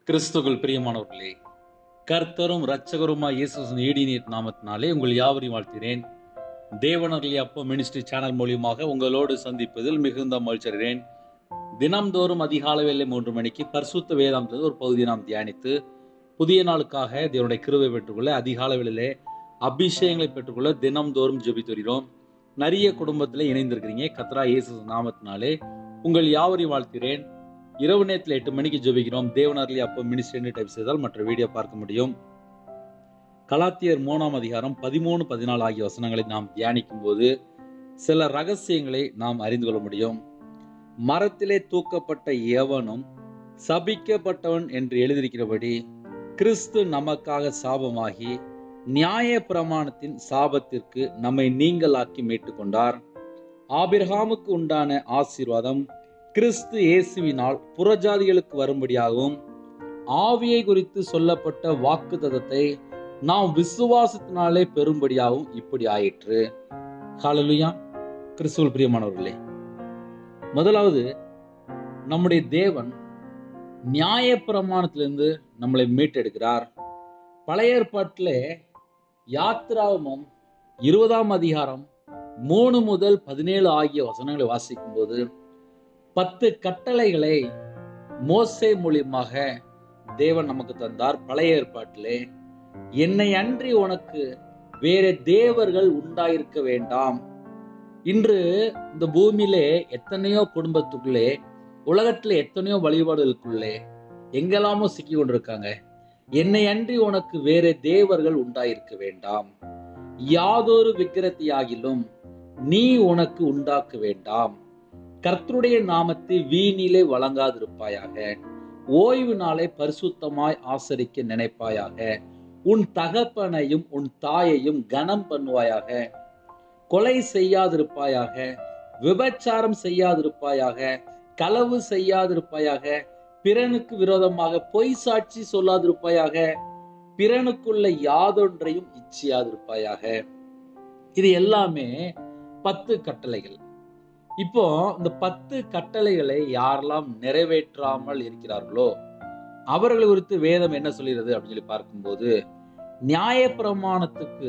கிறிஸ்துகள் பிரியமானவர்களே கர்த்தரும் இரட்சகருமாய் இயேசு ஈடிநீர் நாமத்தினாலே உங்கள் யாவரையும் வாழ்த்தினேன் தேவனர்லி அப்போ மினிஸ்ட்ரி சேனல் மூலியமாக உங்களோடு சந்திப்பதில் மிகுந்த மகிழ்ச்சியடைகிறேன் தினம்தோறும் அதிகாலை வேலை மூன்று மணிக்கு பரிசுத்த வேதாந்தது ஒரு பகுதியை நாம் தியானித்து புதிய நாளுக்காக தேவனுடைய கிருவை பெற்றுக்கொள்ள அதிகாலை வேளையிலே அபிஷேகங்களை பெற்றுக்கொள்ள தினம்தோறும் ஜெபித்து வருகிறோம் நிறைய குடும்பத்தில் இணைந்திருக்கிறீங்க கத்ரா இயேசு நாமத்தினாலே உங்கள் யாவரையும் வாழ்த்துகிறேன் இரவு நேரத்தில் எட்டு மணிக்கு ஜெபிக்கிறோம் தேவனர்லி அப்போ மினிஸ்ட்ரி டைப் செய்தால் மற்ற வீடியோ பார்க்க முடியும் கலாத்தியர் மூணாம் அதிகாரம் பதிமூணு பதினாலு ஆகிய வசனங்களை நாம் தியானிக்கும் போது சில ரகசியங்களை நாம் அறிந்து கொள்ள முடியும் மரத்திலே தூக்கப்பட்ட எவனும் சபிக்கப்பட்டவன் என்று எழுதியிருக்கிறபடி கிறிஸ்து நமக்காக சாபமாகி நியாய பிரமாணத்தின் சாபத்திற்கு நம்மை நீங்களாக்கி மீட்டுக்கொண்டார் ஆபிரகாமுக்கு உண்டான ஆசீர்வாதம் கிறிஸ்து இயேசுவினால் புறஜாதிகளுக்கு வரும்படியாகவும் ஆவியை குறித்து சொல்லப்பட்ட வாக்குத்தத்தத்தை நாம் விசுவாசத்தினாலே பெறும்படியாகவும் இப்படி ஆயிற்று ஹalleluya கிறிஸ்துவல் பிரியமானவர்களே முதலாவது நம்முடைய தேவன் நியாயப்பிரமாணத்திலிருந்து நம்மளை மீட்டெடுக்கிறார் பழைய ஏற்பாட்டிலே யாத்ராகமம் இருபதாம் அதிகாரம் மூணு முதல் பதினேழு ஆகிய வசனங்களை வாசிக்கும் போது பத்து கட்டளைகளை மோசே மூலியமாக தேவன் நமக்கு தந்தார் பழைய ஏற்பாட்டிலே என்னை அன்றி உனக்கு வேற தேவர்கள் உண்டாயிருக்க வேண்டாம் இன்று இந்த பூமியிலே எத்தனையோ குடும்பத்துக்குள்ளே உலகத்துல எத்தனையோ வழிபாடுகளுக்குள்ளே எங்கெல்லாமோ சிக்கி கொண்டிருக்காங்க என்னை அன்றி உனக்கு வேற தேவர்கள் உண்டாயிருக்க வேண்டாம் யாதொரு விக்கிரத்தையாகிலும் நீ உனக்கு உண்டாக்க வேண்டாம் கர்த்தருடைய நாமத்தை வீணிலே வழங்காதிருப்பாயாக ஓய்வு நாளை பரிசுத்தமாய் ஆசரிக்க நினைப்பாயாக உன் தகப்பனையும் உன் தாயையும் கனம் பண்ணுவாயாக கொலை செய்யாதிருப்பாயாக விபச்சாரம் செய்யாதிருப்பாயாக களவு செய்யாதிருப்பாயாக பிறனுக்கு விரோதமாக பொய் சாட்சி சொல்லாதிருப்பாயாக பிறனுக்குள்ள யாதொன்றையும் இச்சியாதிருப்பாயாக இது எல்லாமே பத்து கட்டளைகள் இப்போ இந்த பத்து கட்டளைகளை யாரெல்லாம் நிறைவேற்றாமல் இருக்கிறார்களோ அவர்களை குறித்து வேதம் என்ன சொல்கிறது அப்படின்னு சொல்லி பார்க்கும்போது நியாயப்பிரமாணத்துக்கு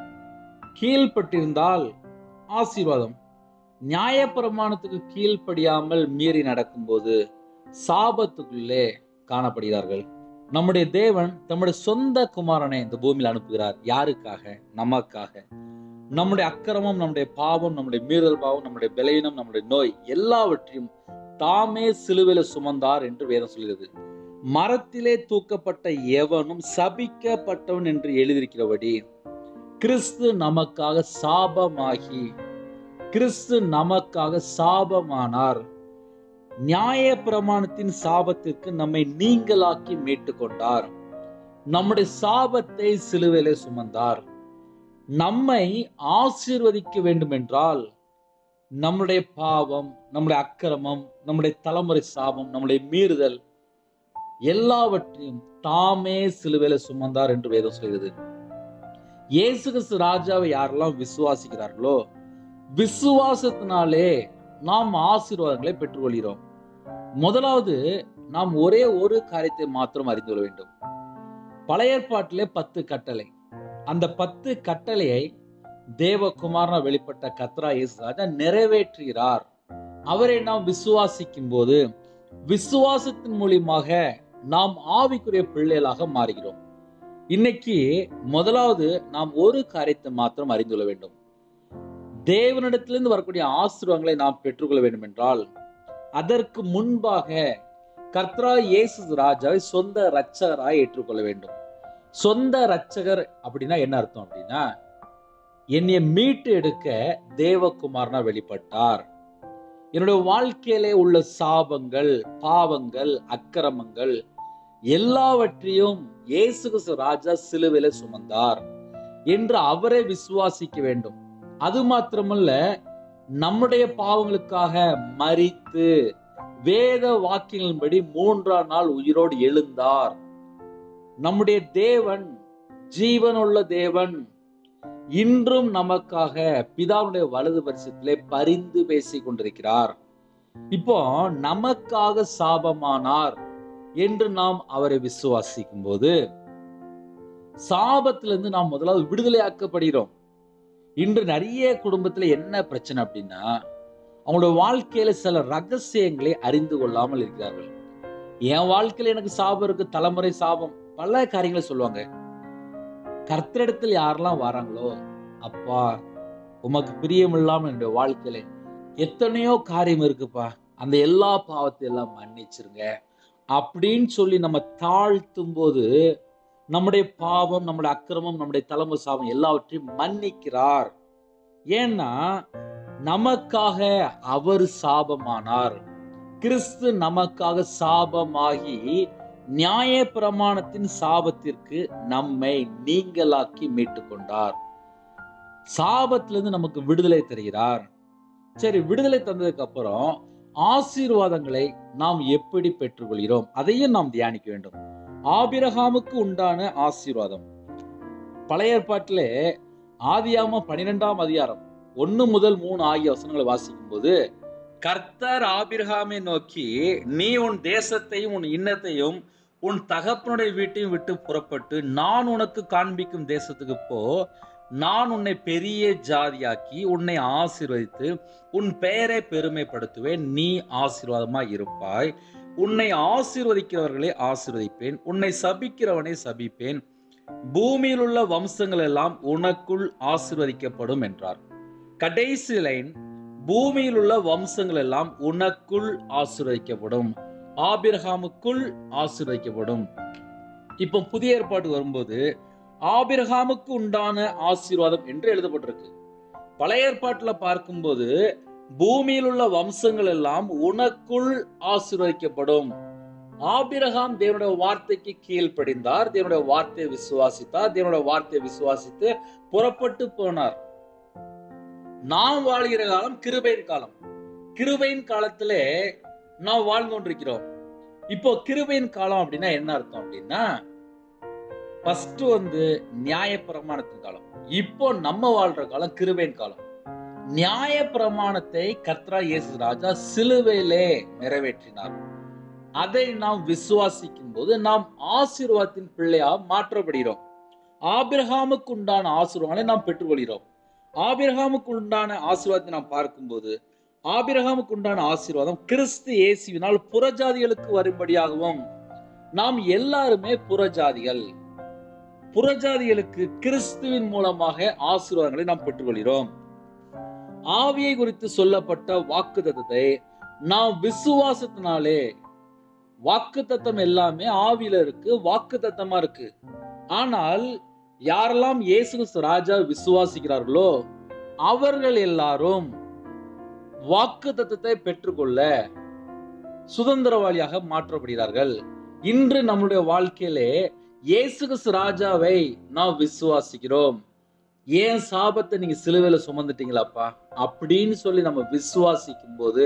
கீழ்ப்பட்டிருந்தால் ஆசீர்வாதம் நியாயப்பிரமாணத்துக்கு கீழ்ப்படியாமல் மீறி நடக்கும்போது சாபத்துக்குள்ளே காணப்படுகிறார்கள் நம்முடைய தேவன் தம்முடைய சொந்த குமாரனை இந்த பூமியில் அனுப்புகிறார் யாருக்காக நமக்காக நம்முடைய அக்கிரமம் நம்முடைய பாவம் நம்முடைய மீறல் பாவம் நம்முடைய பலவீனம் நம்முடைய நோய் எல்லாவற்றையும் தாமே சிலுவையில சுமந்தார் என்று வேதம் சொல்கிறது மரத்திலே தூக்கப்பட்ட எவனும் சபிக்கப்பட்டவன் என்று எழுதியிருக்கிறபடி கிறிஸ்து நமக்காக சாபமாகி கிறிஸ்து நமக்காக சாபமானார் நியாய பிரமாணத்தின் சாபத்திற்கு நம்மை நீங்களாக்கி மீட்டு கொண்டார் நம்முடைய சாபத்தை சிலுவையிலே சுமந்தார் நம்மை ஆசீர்வதிக்க வேண்டும் என்றால் நம்முடைய பாவம் நம்முடைய அக்கிரமம் நம்முடைய தலைமுறை சாபம் நம்முடைய மீறுதல் எல்லாவற்றையும் தாமே சிலுவையில சுமந்தார் என்று வேதம் சொல்கிறது இயேசு கிறிஸ்து ராஜாவை யாரெல்லாம் விசுவாசிக்கிறார்களோ விசுவாசத்தினாலே நாம் ஆசீர்வாதங்களை பெற்றுக்கொள்கிறோம் முதலாவது நாம் ஒரே ஒரு காரியத்தை மாத்திரம் அறிந்து கொள்ள வேண்டும் பழைய ஏற்பாட்டிலே பத்து கட்டளை அந்த பத்து கட்டளையை தேவகுமாரனா வெளிப்பட்ட கத்ரா இயேசு ராஜா நிறைவேற்றுகிறார் அவரை நாம் விசுவாசிக்கும் போது விசுவாசத்தின் மூலியமாக நாம் ஆவிக்குரிய பிள்ளைகளாக மாறுகிறோம் இன்னைக்கு முதலாவது நாம் ஒரு காரியத்தை மாத்திரம் அறிந்து கொள்ள வேண்டும் தேவனிடத்திலிருந்து வரக்கூடிய ஆசீர்வாதங்களை நாம் பெற்றுக்கொள்ள வேண்டும் என்றால் அதற்கு முன்பாக கர்த்தரா இயேசு ராஜாவை சொந்த இரட்சகராய் ஏற்றுக்கொள்ள வேண்டும் சொந்த இரட்சகர் அப்படின்னா என்ன அர்த்தம் அப்படின்னா என்னைய மீட்டு எடுக்க தேவகுமாரனா வெளிப்பட்டார் என்னுடைய வாழ்க்கையிலே உள்ள சாபங்கள் பாவங்கள் அக்கிரமங்கள் எல்லாவற்றையும் இயேசு கிறிஸ்து ராஜா சிலுவையில சுமந்தார் என்று அவரை விசுவாசிக்க வேண்டும் அது மாத்திரமல்ல நம்முடைய பாவங்களுக்காக மறித்து வேத வாக்கியங்களின்படி மூன்றாம் நாள் உயிரோடு எழுந்தார் நம்முடைய தேவன் ஜீவனுள்ள தேவன் இன்றும் நமக்காக பிதாவுடைய வலது பரிசத்திலே பரிந்து பேசிக் கொண்டிருக்கிறார் இப்போ நமக்காக சாபமானார் என்று நாம் அவரை விசுவாசிக்கும் போது சாபத்திலிருந்து நாம் முதலாவது விடுதலையாக்கப்படுகிறோம் இன்று நிறைய குடும்பத்துல என்ன பிரச்சனை அப்படின்னா அவங்களோட வாழ்க்கையில சில ரகசியங்களை அறிந்து கொள்ளாமல் இருக்கிறார்கள் என் வாழ்க்கையில எனக்கு சாபம் இருக்கு தலைமுறை சாபம் பல காரியங்களை சொல்லுவாங்க கர்த்தரிடத்தில் யாரெல்லாம் வராங்களோ அப்பா உமக்கு பிரியம் இல்லாமல் என்னுடைய வாழ்க்கையில எத்தனையோ காரியம் இருக்குப்பா அந்த எல்லா பாவத்தையும் எல்லாம் மன்னிச்சிருங்க அப்படின்னு சொல்லி நம்ம தாழ்த்தும் போது நம்முடைய பாவம் நம்முடைய அக்கிரமம் நம்முடைய தலைமை சாபம் எல்லாவற்றையும் மன்னிக்கிறார் ஏன்னா நமக்காக அவர் சாபமானார் கிறிஸ்து நமக்காக சாபமாகி நியாய பிரமாணத்தின் சாபத்திற்கு நம்மை நீங்களாக்கி மீட்டு கொண்டார் சாபத்திலிருந்து நமக்கு விடுதலை தருகிறார் சரி விடுதலை தந்ததுக்கு அப்புறம் ஆசீர்வாதங்களை நாம் எப்படி பெற்றுக்கொள்கிறோம் அதையும் நாம் தியானிக்க வேண்டும் ஆபிரகாமுக்கு உண்டான ஆசீர்வாதம் பழைய ஏற்பாட்டிலே ஆதியாம பனிரெண்டாம் அதிகாரம் ஒன்னு முதல் மூணு ஆகிய வசனங்களை வாசிக்கும் போது கர்த்தர் ஆபிரகாமை நோக்கி நீ உன் தேசத்தையும் உன் இன்னத்தையும் உன் தகப்பனுடைய வீட்டையும் விட்டு புறப்பட்டு நான் உனக்கு காண்பிக்கும் தேசத்துக்கு போ நான் உன்னை பெரிய ஜாதியாக்கி உன்னை ஆசீர்வதித்து உன் பெயரை பெருமைப்படுத்துவேன் நீ ஆசீர்வாதமாய் இருப்பாய் உன்னை ஆசீர்வதிக்கிறவர்களை ஆசீர்வதிப்பேன் உன்னை சபிக்கிறவனை சபிப்பேன் பூமியில் உள்ள வம்சங்கள் எல்லாம் உனக்குள் ஆசீர்வதிக்கப்படும் என்றார் கடைசி லைன் பூமியில் உள்ள வம்சங்கள் எல்லாம் உனக்குள் ஆசீர்வதிக்கப்படும் ஆபிரகாமுக்குள் ஆசீர்வதிக்கப்படும் இப்போ புதிய ஏற்பாடு வரும்போது ஆபிரகாமுக்கு உண்டான ஆசீர்வாதம் என்று எழுதப்பட்டிருக்கு பழைய ஏற்பாட்டுல பார்க்கும்போது பூமியில் உள்ள வம்சங்கள் எல்லாம் உனக்குள் ஆசீர்வதிக்கப்படும் ஆபிரகாம் தேவனுடைய வார்த்தைக்கு கீழ்ப்படிந்தார் தேவனுடைய வார்த்தையை விசுவாசித்தார் தேவனுடைய வார்த்தையை விசுவாசித்து புறப்பட்டு போனார் நாம் வாழ்கிற காலம் கிருபையின் காலம் கிருபையின் காலத்திலே நாம் வாழ்ந்து கொண்டிருக்கிறோம் இப்போ கிருபையின் காலம் அப்படின்னா என்ன அர்த்தம் அப்படின்னா ஃபர்ஸ்ட் வந்து நியாய பிரமாணத்தின் காலம் இப்போ நம்ம வாழ்ற காலம் கிருபையின் காலம் நியாய பிரமாணத்தை கர்த்தரா இயேசு ராஜா சிலுவையிலே நிறைவேற்றினார் அதை நாம் விசுவாசிக்கும் போது நாம் ஆசீர்வாதத்தின் பிள்ளையா மாற்றப்படுகிறோம் ஆபிரகாமுக்கு உண்டான ஆசீர்வாதங்களை நாம் பெற்றுக்கொள்கிறோம் ஆபிரகாமுக்கு உண்டான ஆசீர்வாதத்தை நாம் பார்க்கும்போது ஆபிரகாமுக்கு உண்டான ஆசீர்வாதம் கிறிஸ்து இயேசுவினால் புறஜாதிகளுக்கு வரும்படியாகவும் நாம் எல்லாருமே புறஜாதிகள் புறஜாதிகளுக்கு கிறிஸ்துவின் மூலமாக ஆசீர்வாதங்களை நாம் பெற்றுக்கொள்கிறோம் ஆவியை குறித்து சொல்லப்பட்ட வாக்கு தத்தத்தை நாம் விசுவாசத்தினாலே வாக்கு தத்தம் எல்லாமே ஆவியில இருக்கு வாக்கு தத்தமா இருக்கு ஆனால் யாரெல்லாம் இயேசு கிறிஸ்து ராஜா விசுவாசிக்கிறார்களோ அவர்கள் எல்லாரும் வாக்கு தத்தத்தை பெற்றுக்கொள்ள சுதந்திரவாளியாக மாற்றப்படுகிறார்கள் இன்று நம்முடைய வாழ்க்கையிலே இயேசு கிறிஸ்து ராஜாவை நாம் விசுவாசிக்கிறோம் ஏன் சாபத்தை நீங்க சிலுவையில சுமந்துட்டீங்களாப்பா அப்படின்னு சொல்லி நம்ம விசுவாசிக்கும் போது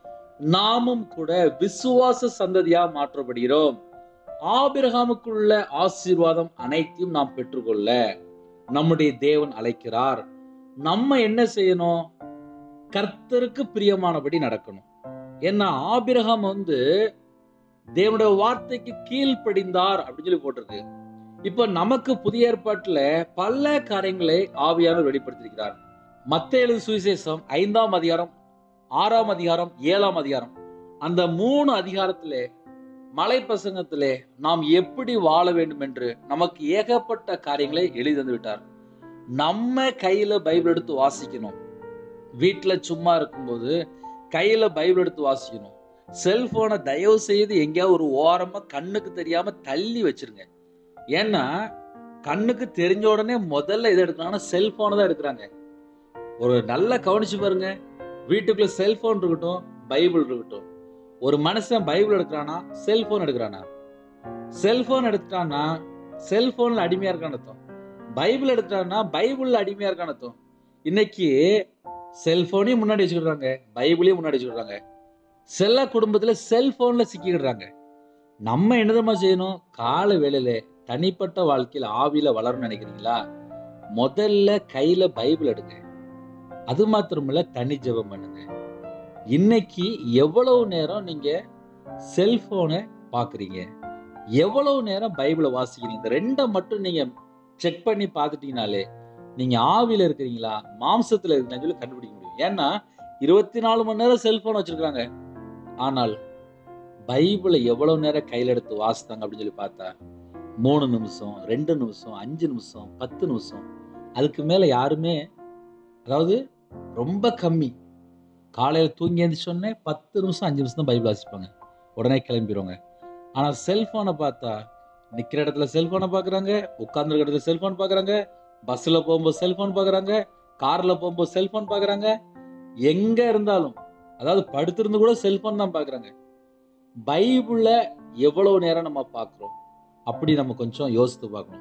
நாமும் கூட விசுவாச சந்ததியா மாற்றப்படுகிறோம் ஆபிரகாமுக்குள்ள ஆசீர்வாதம் அனைத்தையும் நாம் பெற்றுக்கொள்ள நம்முடைய தேவன் அழைக்கிறார் நம்ம என்ன செய்யணும் கர்த்தருக்கு பிரியமானபடி நடக்கணும் ஏன்னா ஆபிரகாம் வந்து தேவனுடைய வார்த்தைக்கு கீழ்ப்படிந்தார் அப்படின்னு சொல்லி போட்டிருக்கு இப்ப நமக்கு புதிய ஏற்பாட்டுல பல காரியங்களை ஆவியானவர் வெளிப்படுத்தியிருக்கிறார் மத்த எழுது சுவிசேஷம் ஐந்தாம் அதிகாரம் ஆறாம் அதிகாரம் ஏழாம் அதிகாரம் அந்த மூணு அதிகாரத்திலே மலை பிரசங்கத்திலே நாம் எப்படி வாழ வேண்டும் என்று நமக்கு ஏகப்பட்ட காரியங்களை எழுதி தந்து விட்டார் நம்ம கையில பைபிள் எடுத்து வாசிக்கணும் வீட்டுல சும்மா இருக்கும்போது கையில பைபிள் எடுத்து வாசிக்கணும் செல்போனை தயவு செய்து எங்கேயாவது ஒரு ஓரமா கண்ணுக்கு தெரியாம தள்ளி வச்சிருங்க ஏன்னா கண்ணுக்கு தெரிஞ்ச உடனே முதல்ல எது எடுக்கிறாங்கன்னா செல்போனை தான் எடுக்கிறாங்க ஒரு நல்லா கவனிச்சு பாருங்க வீட்டுக்குள்ள செல்போன் இருக்கட்டும் பைபிள் இருக்கட்டும் ஒரு மனுஷன் பைபிள் எடுக்கிறானா செல்போன் எடுக்கிறானா செல்போன் எடுத்துட்டான்னா செல்போன்ல அடிமையா இருக்கான்னு அர்த்தம் பைபிள் எடுத்துட்டான்னா பைபிள்ல அடிமையா இருக்கான்னு அர்த்தம் இன்னைக்கு செல்போனையும் முன்னாடி வச்சுக்கிறாங்க பைபிளையும் முன்னாடி வச்சுக்கிறாங்க சில குடும்பத்துல செல்போன்ல சிக்கிடுறாங்க நம்ம என்னதமா செய்யணும் கால வேளையில தனிப்பட்ட வாழ்க்கையில ஆவியில வளரணும்னு நினைக்கிறீங்களா முதல்ல கையில பைபிள் எடுங்க அது மாத்திரமில்ல தனி ஜெபம் பண்ணுங்க இன்னைக்கு எவ்வளவு நேரம் நீங்க செல்போனை பாக்குறீங்க எவ்வளவு நேரம் பைபிளை வாசிக்கிறீங்க இந்த ரெண்டை மட்டும் நீங்க செக் பண்ணி பார்த்துட்டீங்கனாலே நீங்க ஆவியில இருக்கிறீங்களா மாம்சத்துல இருக்கிறீங்கன்னு சொல்லி கண்டுபிடிக்க முடியும் ஏன்னா இருபத்தி நாலு மணி நேரம் செல்போன் வச்சிருக்காங்க ஆனால் பைபிளை எவ்வளவு நேரம் கையில எடுத்து வாசித்தாங்க அப்படின்னு சொல்லி பார்த்தா மூணு நிமிஷம் ரெண்டு நிமிஷம் அஞ்சு நிமிஷம் பத்து நிமிஷம் அதுக்கு மேல யாருமே அதாவது ரொம்ப கம்மி காலையில் தூங்கி எழுந்திரிச்சோடனே பத்து நிமிஷம் அஞ்சு நிமிஷம் தான் பைபிள் வாசிப்பாங்க உடனே கிளம்பிடுவாங்க ஆனால் செல்ஃபோனை பார்த்தா நிற்கிற இடத்துல செல்ஃபோனை பார்க்குறாங்க உட்காந்துருக்க இடத்துல செல்ஃபோன் பார்க்குறாங்க பஸ்ஸில் போகும்போது செல்ஃபோன் பார்க்குறாங்க காரில் போகும்போது செல்ஃபோன் பார்க்குறாங்க எங்கே இருந்தாலும் அதாவது படுத்திருந்து கூட செல்ஃபோன் தான் பார்க்குறாங்க பைபிளை எவ்வளவு நேரம் நம்ம பார்க்குறோம் அப்படி நம்ம கொஞ்சம் யோசித்து பார்க்கணும்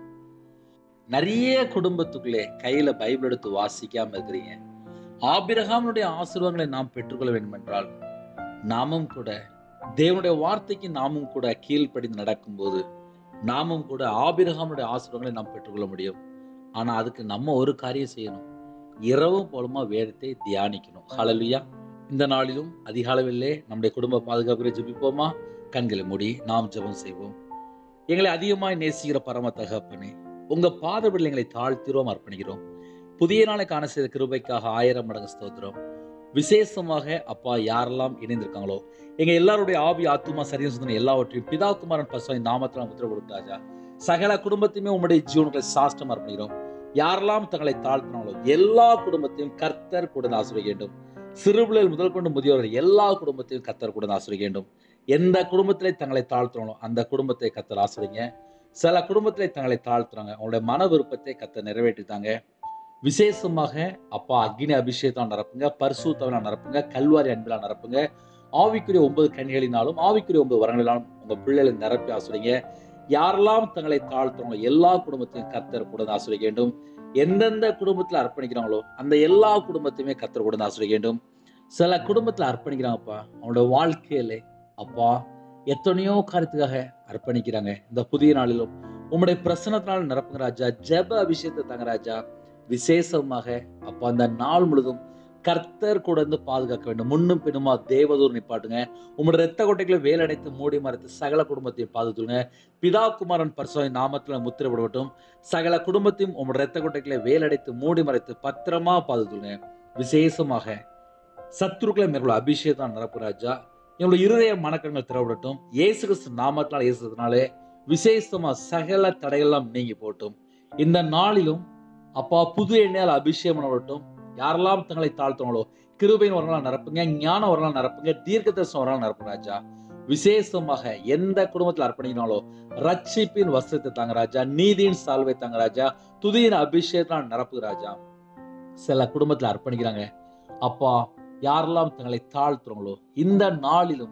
நிறைய குடும்பத்துக்குள்ளே கையில பைபிள் எடுத்து வாசிக்காம இருக்கிறீங்க ஆபிரகாமனுடைய ஆசீர்வாதங்களை நாம் பெற்றுக்கொள்ள வேண்டும் என்றால் நாமும் கூட தேவனுடைய வார்த்தைக்கு நாமும் கூட கீழ்ப்படிந்து நடக்கும்போது நாமும் கூட ஆபிரகாமனுடைய ஆசீர்வாதங்களை நாம் பெற்றுக்கொள்ள முடியும் ஆனா அதுக்கு நம்ம ஒரு காரியம் செய்யணும் இரவும் போலுமா வேதத்தை தியானிக்கணும் ஹalleluya இந்த நாளிலும் அதிகாலவில்லே நம்முடைய குடும்ப பாதுகாப்புகளை ஜெபிப்போமா கண்களை மூடி நாம் ஜெபம் செய்வோம் எங்களை அதிகமாய் நேசிக்கிற பரம தகப்பனே உங்க பாதவிடல் எங்களை தாழ்த்திரோம் அர்ப்பணிக்கிறோம் புதிய நாளை காண செய்த கிருபைக்காக ஆயிரம் மடங்கு ஸ்தோத்திரம் விசேஷமாக அப்பா யாரெல்லாம் இணைந்திருக்காங்களோ எங்க எல்லாருடைய ஆவி ஆத்துமா சரியா சொன்ன எல்லாவற்றையும் பிதா குமாரன் பசுவை நாமத்தில் நாம் உத்தரவு கொடுத்தாஜா சகல குடும்பத்தையுமே உம்முடைய ஜீவன்களை சாஷ்டம் அர்ப்பணிக்கிறோம் யாரெல்லாம் தங்களை தாழ்த்தினாங்களோ எல்லா குடும்பத்தையும் கர்த்தர் கூட ஆசிரிய வேண்டும் சிறுபிள்ளைகள் முதல் கொண்டு முதியோர்கள் எல்லா குடும்பத்தையும் கர்த்தர் கூட ஆசிரிய வேண்டும் எந்த குடும்பத்திலே தங்களை தாழ்த்துறாங்களோ அந்த குடும்பத்தை கத்தர் ஆசிரிங்க சில குடும்பத்திலே தங்களை தாழ்த்துறாங்க அவங்களுடைய மன விருப்பத்தை கத்த நிறைவேற்றித்தாங்க விசேஷமாக அப்பா அக்னி அபிஷேகம் நடப்புங்க பரிசுத்தவனா நடப்புங்க கல்வாரி அன்பிலா நடப்புங்க ஆவிக்குரிய ஒன்பது கண்களினாலும் ஆவிக்குரிய ஒன்பது வரங்களினாலும் உங்க பிள்ளைகளை நிரப்பி ஆசிரிங்க யாரெல்லாம் தங்களை தாழ்த்துறாங்களோ எல்லா குடும்பத்தையும் கத்தர் கூட ஆசிரிய வேண்டும் எந்தெந்த குடும்பத்துல அர்ப்பணிக்கிறாங்களோ அந்த எல்லா குடும்பத்தையுமே கத்தர் கூட ஆசிரிய வேண்டும் சில குடும்பத்துல அர்ப்பணிக்கிறாங்கப்பா அவங்களோட வாழ்க்கையில அப்பா எத்தனையோ காரியத்துக்காக அர்ப்பணிக்கிறாங்க இந்த புதிய நாளிலும் உம்முடைய பிரசனத்தினால் நிரப்புங்க ராஜா ஜெப அபிஷேகத்தை தாங்க ராஜா விசேஷமாக அப்பா அந்த நாள் முழுதும் கர்த்தர் கூட இருந்து பாதுகாக்க வேண்டும் முன்னும் பின்னுமா தேவதூர் நிப்பாட்டுங்க உங்களுடைய ரத்த கொட்டைகளை வேலடைத்து மூடி மறைத்து சகல குடும்பத்தையும் பாதுகாத்துங்க பிதா குமாரன் பரிசுவை நாமத்தில் முத்திரப்படட்டும் சகல குடும்பத்தையும் உங்களுடைய ரத்த கொட்டைகளை வேலடைத்து மூடி மறைத்து பத்திரமா பாதுகாத்துங்க விசேஷமாக சத்துருக்களை மேற்கொள்ள அபிஷேகம் நிரப்பு ராஜா என்னோட இருதய மனக்கண்கள் திறவிடட்டும் இயேசு கிறிஸ்து நாமத்தால் இயேசுனாலே விசேஷமா சகல தடையெல்லாம் நீங்கி போட்டும் இந்த நாளிலும் அப்பா புது எண்ணெயால் அபிஷேகம் பண்ணப்படட்டும் யாரெல்லாம் தங்களை தாழ்த்துவாங்களோ கிருபையின் வரலாம் நிரப்புங்க ஞான வரலாம் நிரப்புங்க தீர்க்க தரிசனம் வரலாம் நிரப்புங்க ராஜா விசேஷமாக எந்த குடும்பத்தில் அர்ப்பணிக்கிறாங்களோ ரட்சிப்பின் வஸ்திரத்தை தாங்க ராஜா நீதியின் சால்வை தாங்க ராஜா துதியின் அபிஷேகத்தால் நிரப்பு ராஜா சில குடும்பத்தில் அர்ப்பணிக்கிறாங்க அப்பா யாரெல்லாம் தங்களை தாழ்த்துறாங்களோ இந்த நாளிலும்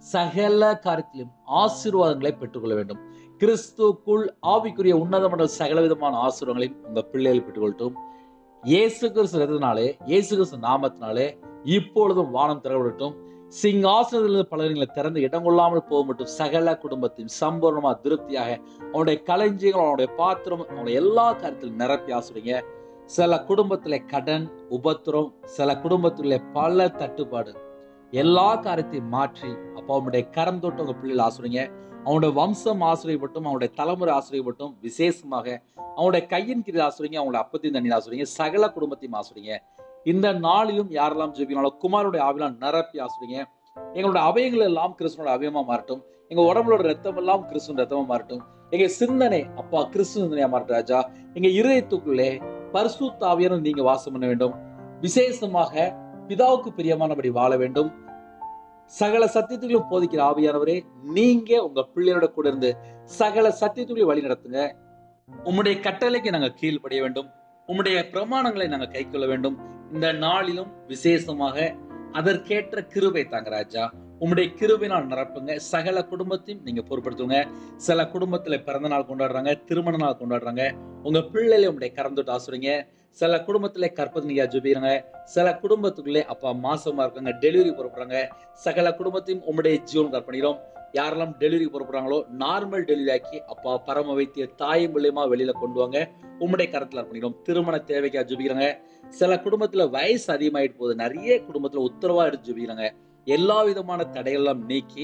சகல காரியத்திலும் ஆசீர்வாதங்களை பெற்றுக்கொள்ள வேண்டும் கிறிஸ்துக்குள் ஆவிக்குரிய உன்னதமான சகல விதமான ஆசீர்வாதங்களையும் உங்க பிள்ளைகள் பெற்றுக்கொள்ளட்டும் இயேசு கிறிஸ்து ரத்தத்தினாலே இயேசு கிறிஸ்து நாமத்தினாலே இப்பொழுதும் வானம் திறவிடட்டும் சிங்காசனத்திலிருந்து பலர்களை திறந்து இடம் கொள்ளாமல் போக மட்டும் சகல குடும்பத்தையும் சம்பூர்ணமா திருப்தியாக அவனுடைய களஞ்சியங்கள் அவனுடைய பாத்திரம் அவனுடைய எல்லா காரியத்திலும் நிரப்பி ஆசிரியங்க சில குடும்பத்துல கடன் உபத்திரம் சில குடும்பத்துல பல தட்டுப்பாடு எல்லா காரியத்தையும் மாற்றி அப்போ அவனுடைய கரம் தொட்டு உங்க பிள்ளைகள் ஆசிரியங்க அவனுடைய வம்சம் ஆசிரியப்பட்டும் அவனுடைய தலைமுறை ஆசிரியப்பட்டும் விசேஷமாக அவனுடைய கையின் கீழ் ஆசிரியங்க அவனுடைய அப்பத்தையும் தண்ணீர் ஆசிரியங்க சகல குடும்பத்தையும் ஆசிரியங்க இந்த நாளிலும் யாரெல்லாம் ஜெபினாலும் குமாருடைய ஆவிலாம் நிரப்பி ஆசிரியங்க எங்களுடைய அவயங்கள் எல்லாம் கிறிஸ்துவனுடைய அவயமா மாறட்டும் எங்க உடம்புலோட ரத்தம் எல்லாம் கிறிஸ்துவ ரத்தமா மாறட்டும் எங்க சிந்தனை அப்பா கிறிஸ்துவ சிந்தனையா மாறட்டும் ராஜா எங்க இருதயத்துக்குள்ளே பரிசுத்தாவியரும் நீங்க வாசம் பண்ண வேண்டும் விசேஷமாக பிதாவுக்கு பிரியமானபடி வாழ வேண்டும் சகல சத்தியத்துகளையும் போதிக்கிற ஆவியானவரே நீங்க உங்க பிள்ளையோட கூட இருந்து சகல சத்தியத்துகளையும் வழி நடத்துங்க உம்முடைய கட்டளைக்கு நாங்க கீழ்ப்படிய வேண்டும் உம்முடைய பிரமாணங்களை நாங்க கைக்கொள்ள வேண்டும் இந்த நாளிலும் விசேஷமாக அதற்கேற்ற கிருபை தாங்க ராஜா உம்முடைய கிருபையினால் நிரப்புங்க சகல குடும்பத்தையும் நீங்க பொறுப்படுத்துங்க சில குடும்பத்துல பிறந்த நாள் கொண்டாடுறாங்க திருமண நாள் கொண்டாடுறாங்க உங்க பிள்ளைகளை உங்களுடைய கறந்துட்டு ஆசுறீங்க சில குடும்பத்துல கற்பதினியா ஜுபிறாங்க சில குடும்பத்துக்குள்ளே அப்பா மாசமா இருக்காங்க டெலிவரி புறப்படுறாங்க சகல குடும்பத்தையும் உம்முடைய ஜீவனுக்கு அர்ப்பணிக்கிறோம் யாரெல்லாம் டெலிவரி புறப்படுறாங்களோ நார்மல் டெலிவரி ஆக்கி அப்பா பரம வைத்திய தாய் மூலியமா வெளியில கொண்டு வாங்க உம்முடைய கரத்துல அர்ப்பணிக்கிறோம் திருமண தேவைக்கா ஜுபிக்கிறாங்க சில குடும்பத்துல வயசு அதிகமாயிட்டு போகுது நிறைய குடும்பத்துல உத்தரவா எடுத்து ஜுபிக்கிறாங்க எல்லா விதமான தடையெல்லாம் நீக்கி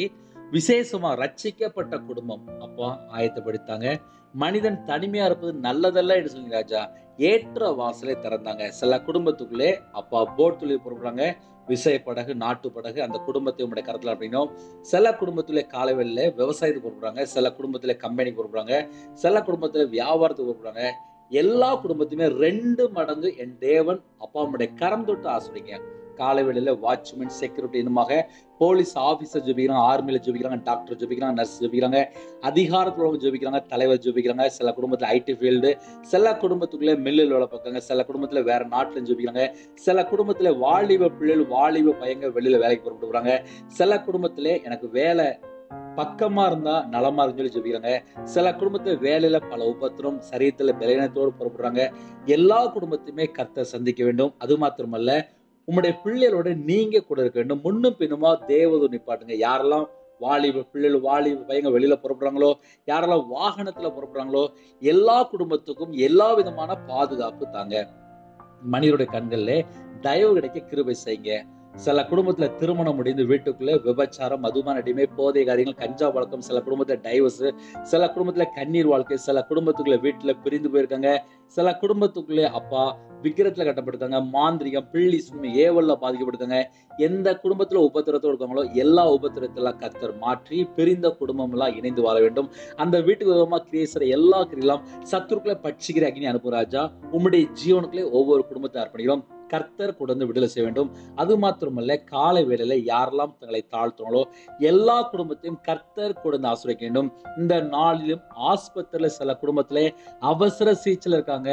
விசேஷமா ரட்சிக்கப்பட்ட குடும்பம் அப்பா ஆயத்தப்படுத்தாங்க மனிதன் தனிமையா இருப்பது நல்லதல்ல என்று சொல்லி ராஜா ஏற்ற வாசலை திறந்தாங்க சில குடும்பத்துக்குள்ளே அப்பா போட் தொழில் பொறுப்புறாங்க விசை படகு நாட்டு படகு அந்த குடும்பத்தை உங்களுடைய கருத்துல அப்படின்னும் சில குடும்பத்திலே காலவெளியில விவசாயத்துக்கு பொறுப்புறாங்க சில குடும்பத்திலே கம்பெனிக்கு பொறுப்புறாங்க சில குடும்பத்திலே வியாபாரத்துக்கு பொறுப்புறாங்க எல்லா குடும்பத்தையுமே ரெண்டு மடங்கு என் தேவன் அப்பா உங்களுடைய கரம் தொட்டு ஆசிரியங்க காலை வேளையில வாட்ச்மேன் செக்யூரிட்டி இன்னுமாக போலீஸ் ஆஃபீஸர் ஜெபிக்கிறாங்க ஆர்மியில் ஜெபிக்கிறாங்க டாக்டர் ஜெபிக்கிறாங்க நர்ஸ் ஜெபிக்கிறாங்க அதிகாரத்தில் உள்ளவங்க ஜெபிக்கிறாங்க தலைவர் ஜெபிக்கிறாங்க சில குடும்பத்தில் ஐடி ஃபீல்டு சில குடும்பத்துக்குள்ளே மில்லில் வேலை பார்க்காங்க சில குடும்பத்தில் வேற நாட்டில் ஜெபிக்கிறாங்க சில குடும்பத்தில் வாலிப பிள்ளைகள் வாலிப பையங்க வெளியில் வேலைக்கு புறப்பட்டு போகிறாங்க சில குடும்பத்தில் எனக்கு வேலை பக்கமா இருந்தா நலமா இருக்குன்னு சொல்லி ஜெபிக்கிறாங்க சில குடும்பத்துல வேலையில பல உபத்திரம் சரீரத்துல பலவீனத்தோடு புறப்படுறாங்க எல்லா குடும்பத்தையுமே கர்த்தர் சந்திக்க வேண்டும் அது மாத்திரமல்ல உம்முடைய பிள்ளைகளோட நீங்க கூட இருக்க வேண்டும் முன்னும் பின்னுமா தேவதூர் நிப்பாட்டுங்க யாரெல்லாம் வாலிப பிள்ளைகள் வாலிப பையங்க வெளியில புறப்படுறாங்களோ யாரெல்லாம் வாகனத்துல புறப்படுறாங்களோ எல்லா குடும்பத்துக்கும் எல்லா விதமான பாதுகாப்பு தாங்க மனிதருடைய கண்கள்ல தயவு கிடைக்க கிருபை செய்யுங்க சில குடும்பத்துல திருமணம் முடிந்து வீட்டுக்குள்ள விபச்சாரம் மதுபான அடிமை போதை காரியங்கள் கஞ்சா வழக்கம் சில குடும்பத்துல டைவர்ஸ் சில குடும்பத்துல கண்ணீர் வாழ்க்கை சில குடும்பத்துக்குள்ள வீட்டுல பிரிந்து போயிருக்காங்க சில குடும்பத்துக்குள்ளே அப்பா விக்கிரத்துல கட்டப்பட்டிருக்காங்க மாந்திரிகம் பிள்ளி சுமை ஏவல்ல பாதிக்கப்பட்டிருக்காங்க எந்த குடும்பத்துல உபத்திரத்தோடு இருக்காங்களோ எல்லா உபத்திரத்தெல்லாம் கர்த்தர் மாற்றி பிரிந்த குடும்பம் எல்லாம் இணைந்து வாழ வேண்டும் அந்த வீட்டுக்கு விதமா கிரியேசர எல்லா கிரியெல்லாம் சத்துருக்களை பட்சிக்கிற அக்னி அனுப்பு ராஜா உம்முடைய ஜீவனுக்குள்ளே ஒவ்வொரு குடும்பத்தை அர்ப்பணிக்கிறோம் கர்த்தர் கொடுந்து விடுதலை செய்ய வேண்டும் அது மாத்திரமல்ல காலை வேளையில யாரெல்லாம் தங்களை தாழ்த்துறாங்களோ எல்லா குடும்பத்தையும் கர்த்தர் கொடுந்து ஆசிரியக்க வேண்டும் இந்த நாளிலும் ஆஸ்பத்திரியில சில குடும்பத்திலே அவசர சிகிச்சையில் இருக்காங்க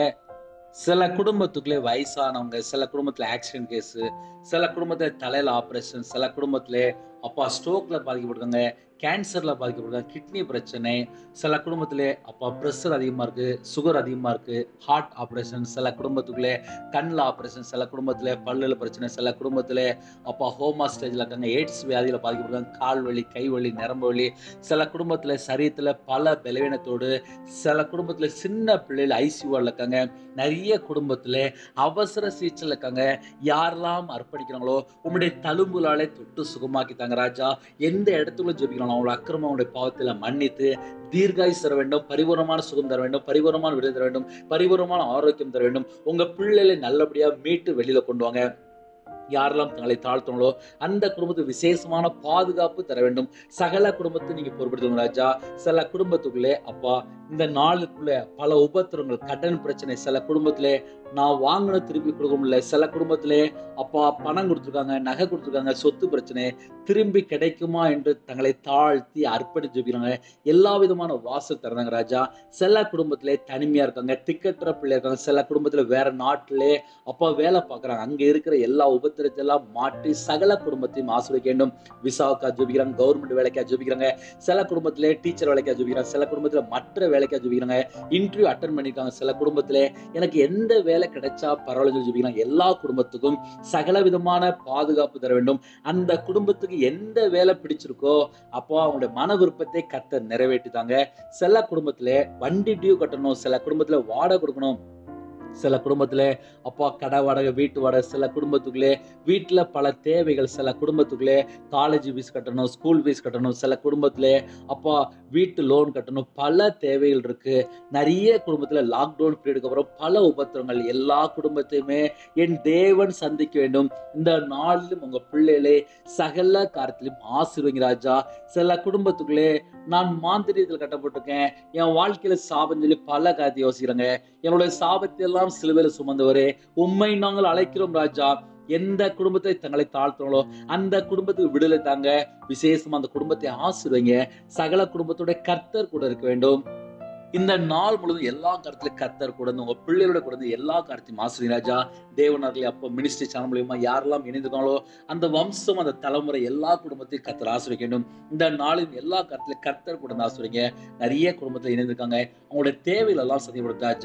சில குடும்பத்துக்குள்ளே வயசானவங்க சில குடும்பத்துல ஆக்சிடென்ட் கேஸ் சில குடும்பத்துல தலையில ஆபரேஷன் சில குடும்பத்திலே அப்பா ஸ்ட்ரோக்ல பாதிக்கப்பட்டிருக்காங்க கேன்சர்ல பாதிக்கப்பட்டிருக்காங்க கிட்னி பிரச்சனை சில குடும்பத்திலே அப்பா ப்ரெஷர் அதிகமா இருக்கு சுகர் அதிகமா இருக்கு ஹார்ட் ஆபரேஷன் சில குடும்பத்துக்குள்ளே கண்ணில் ஆபரேஷன் சில குடும்பத்துல பல்லுல பிரச்சனை சில குடும்பத்துல அப்பா ஹோமா ஸ்டேஜ்ல இருக்காங்க எய்ட்ஸ் வியாதியில பாதிக்கப்பட்டிருக்காங்க கால் வலி கை வலி நரம்பு வலி சில குடும்பத்துல சரீரத்துல பல பலவீனத்தோடு சில குடும்பத்துல சின்ன பிள்ளைகள் ஐசியூவில் இருக்காங்க நிறைய குடும்பத்துல அவசர சிகிச்சையில் இருக்காங்க யாரெல்லாம் அர்ப்பணிக்கிறாங்களோ உங்களுடைய தழும்புலாலே தொட்டு சுகமாக்கி தாங்க ராஜா எந்த இடத்துல ஜெபிக்கிறாங்களோ அவங்களோட அக்கிரமம் அவங்களுடைய பாவத்தில் மன்னித்து தீர்காயுஸ் தர வேண்டும் பரிபூர்ணமான சுகம் தர வேண்டும் பரிபூர்ணமான விடுதலை தர வேண்டும் பரிபூர்ணமான ஆரோக்கியம் தர வேண்டும் உங்க பிள்ளைகளை நல்லபடியா மீட்டு வெளியில கொண்டு வாங்க யாரெல்லாம் தங்களை தாழ்த்தங்களோ அந்த குடும்பத்துக்கு விசேஷமான பாதுகாப்பு தர வேண்டும் சகல குடும்பத்தை நீங்க பொறுப்படுத்துங்க ராஜா சில குடும்பத்துக்குள்ளே அப்பா இந்த நாளுக்குள்ள பல உபத்திரங்கள் கடன் பிரச்சனை சில குடும்பத்திலே நான் வாங்கின திருப்பி கொடுக்க முடியல சில குடும்பத்திலே அப்பா பணம் கொடுத்துருக்காங்க நகை கொடுத்துருக்காங்க சொத்து பிரச்சனை திரும்பி கிடைக்குமா என்று தங்களை தாழ்த்தி அர்ப்பணிச்சு வைக்கிறாங்க எல்லா விதமான வாசல் திறந்தாங்க ராஜா சில குடும்பத்திலே தனிமையா இருக்காங்க திக்கற்ற பிள்ளை இருக்காங்க சில குடும்பத்துல வேற நாட்டிலே அப்பா வேலை பார்க்குறாங்க அங்க இருக்கிற எல்லா உபத்திரத்தை எல்லாம் மாற்றி சகல குடும்பத்தையும் ஆசிரியக்க வேண்டும் விசாவுக்கா ஜெபிக்கிறாங்க கவர்மெண்ட் வேலைக்கா ஜெபிக்கிறாங்க சில குடும்பத்திலே டீச்சர் வேலைக்கா ஜெபிக்கிறாங்க சில குடும்பத்துல மற்ற வேலைக்கா ஜெபிக்கிறாங்க இன்டர்வியூ அட்டன் பண்ணிருக்காங்க சில குடும்பத்திலே எனக்கு எந்த வேலை கிடைச்சா பரவாயில்ல ஜெபிக்கிறாங்க எல்லா குடும்பத்துக்கும் சகல விதமான பாதுகாப்பு தர வேண்டும் அந்த குடும்பத்துக்கு எந்த வேலை பிடிச்சிருக்கோ அப்போ அவங்களுடைய மன விருப்பத்தை கத்த நிறைவேற்றித்தாங்க சில குடும்பத்திலே வண்டி டியூ கட்டணும் சில குடும்பத்துல வாடகை கொடுக்கணும் சில குடும்பத்துல அப்பா கடை வாடகை வீட்டு வாடகை சில குடும்பத்துக்குள்ளே வீட்டுல பல தேவைகள் சில குடும்பத்துக்குள்ளே காலேஜ் ஃபீஸ் கட்டணும் ஸ்கூல் ஃபீஸ் கட்டணும் சில குடும்பத்திலே அப்பா வீட்டு லோன் கட்டணும் பல தேவைகள் இருக்கு நிறைய குடும்பத்துல லாக்டவுன் பீரியடுக்கு அப்புறம் பல உபத்திரங்கள் எல்லா குடும்பத்தையுமே என் தேவன் சந்திக்க வேண்டும் இந்த நாளிலும் உங்க பிள்ளைகளே சகல காரியத்திலும் ஆசீர்வங்க ராஜா சில குடும்பத்துக்குள்ளே நான் மாந்திரியத்தில் கட்டப்பட்டிருக்கேன் என் வாழ்க்கையில சாபம் சொல்லி பல காரியத்தை யோசிக்கிறாங்க என்னுடைய சாபத்தை எல்லாம் சிலுவையில் சுமந்தவரே உண்மை நாங்கள் அழைக்கிறோம் ராஜா எந்த குடும்பத்தை தங்களை தாழ்த்துறாங்களோ அந்த குடும்பத்துக்கு விடுதலை தாங்க விசேஷமா அந்த குடும்பத்தை ஆசிர்வைங்க சகல குடும்பத்தோட கர்த்தர் கூட இருக்க வேண்டும் இந்த நாள் முழுவதும் எல்லா காரியத்திலும் கர்த்தர் கூட இருந்து உங்க பிள்ளைகளோட கூட இருந்து எல்லா காரியத்தையும் ஆசிரியர் ராஜா தேவனார்களே அப்போ மினிஸ்ட்ரி சேனல் மூலியமா யாரெல்லாம் இணைந்திருக்காங்களோ அந்த வம்சம் அந்த தலைமுறை எல்லா குடும்பத்தையும் கர்த்தர் ஆசிரிக்க வேண்டும் இந்த நாளின் எல்லா காரியத்திலும் கர்த்தர் கூட இருந்து ஆசிரியங்க நிறைய குடும்பத்தில் இணைந்திருக்காங்க அவங்களுடைய தேவைகள் எல்லாம் சதிப்படுத்த ராஜா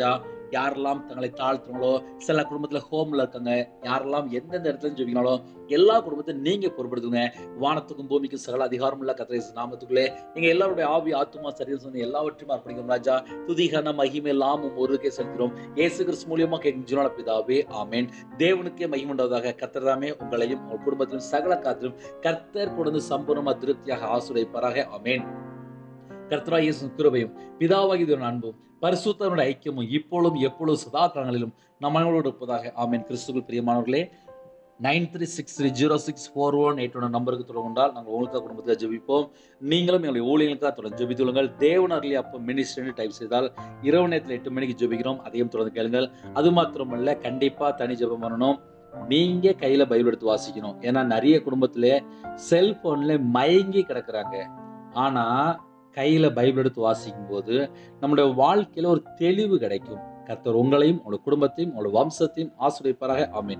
யாரெல்லாம் தங்களை தாழ்த்துறாங்களோ சில குடும்பத்துல ஹோம்ல இருக்காங்க யாரெல்லாம் எந்தெந்த இடத்துல ஜெபிக்கனாலோ எல்லா குடும்பத்தையும் நீங்க பொறுப்படுத்துங்க வானத்துக்கும் பூமிக்கும் சகல அதிகாரம் உள்ள கத்திரை நாமத்துக்குள்ளே நீங்க எல்லாருடைய ஆவி ஆத்துமா சரீரம் சொன்ன எல்லாவற்றையும் அர்ப்பணிக்கும் ராஜா துதிகன மகிமை எல்லாமும் ஒருக்கே செலுத்துகிறோம் இயேசு கிறிஸ்து மூலியமா கேட்கும் ஜீவன பிதாவே ஆமென் தேவனுக்கே மகிமுண்டதாக கர்த்தர்தாமே உங்களையும் உங்கள் குடும்பத்திலும் சகல காத்திலும் கர்த்தர் கொடுத்து சம்பூர்ணமா திருப்தியாக ஆசுரைப்பாராக ஆமென் கர்த்தரா இயேசு கிருபையும் பிதாவாகி அன்பும் பரிசுத்தனுடைய ஐக்கியமும் இப்பொழுதும் எப்பொழுதும் சதா காலங்களிலும் நம்மளோடு இருப்பதாக ஆமென் கிறிஸ்துக்குள் பிரியமானவர்களே nine three six three zero six four one eight one நம்பருக்கு தொடர்பு கொண்டால் நாங்கள் உங்களுக்காக குடும்பத்தில் ஜெபிப்போம் நீங்களும் எங்களுடைய ஊழியர்களுக்காக தொடர்ந்து ஜெபித்துள்ளுங்கள் தேவனர்லி அப்போ மினிஸ்ட்ரின்னு டைப் செய்தால் இரவு நேரத்தில் எட்டு மணிக்கு ஜெபிக்கிறோம் அதையும் தொடர்ந்து கேளுங்கள் அது மாத்திரமல்ல கண்டிப்பாக தனி ஜெபம் பண்ணணும் நீங்க கையில பைபிள் எடுத்து வாசிக்கணும் ஏன்னா நிறைய குடும்பத்திலே செல்போன்ல மயங்கி கிடக்குறாங்க ஆனா கையில பைபிள் எடுத்து வாசிக்கும் போது நம்முடைய வாழ்க்கையில ஒரு தெளிவு கிடைக்கும் கர்த்தர் உங்களையும் உங்களோட குடும்பத்தையும் உங்களோட வம்சத்தையும் ஆசிரியப்பாராக ஆமீன்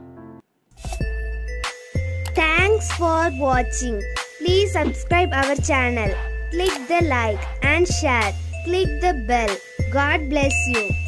Thanks for watching. Please subscribe our channel. Click the like and share. Click the bell. God bless you.